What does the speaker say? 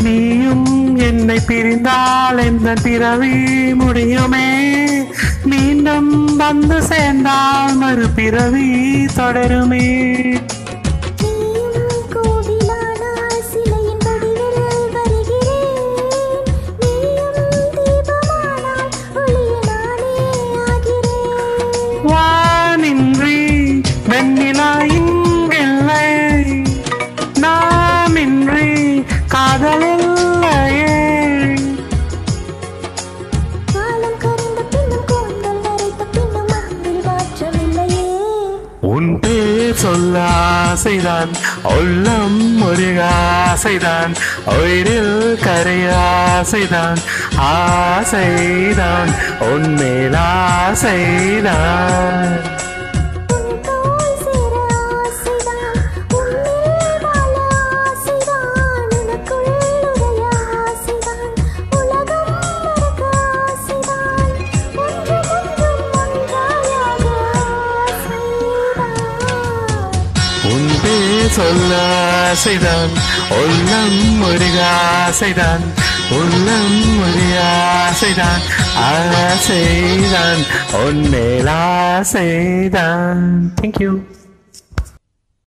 நீயும் என்னை பிரிந்தால் எந்த பிறவி முடியுமே மீண்டும் வந்து சேர்ந்தால் மறுபிறவி தொடருமே நீயும் கோவிலானால் சிலையின் வடிவில் வருகிறேன் நீயும் தீபமானால் ஒளிய நானே ஆகிறேன் வானின்றி வெண்ணிலா இங்கில்லை நாமின்றி காதலில்லையே காலம் கரைந்த பின்னும் கூந்தல் நரைத்த பின்னும் அன்பில் மாற்றமில்லையே உன் பேர் சொல்ல ஆசைதான் உள்ளம் ஒரு ஆசைதான் உயிரில் கரைய ஆசைதான் ஆசைதான் உன்மேல் ஆசைதான் உன் தோள் சேர ஆசைதான் உன்னில் வாழ ஆசைதான் உனக்குள் உடைய ஆசைதான் உலகம் மறக்க ஆசைதான் ஒன்றும் ஒன்றும் ஒன்றாயாக ஆசைதான் உன் பேர் சொல்ல ஆசைதான் உள்ளம் ஒரு ஆசைதான் உள்ளம் ஒரு ஆசைதான் ஆசைதான் உன்மேல் ஆசைதான் தேங்க்யூ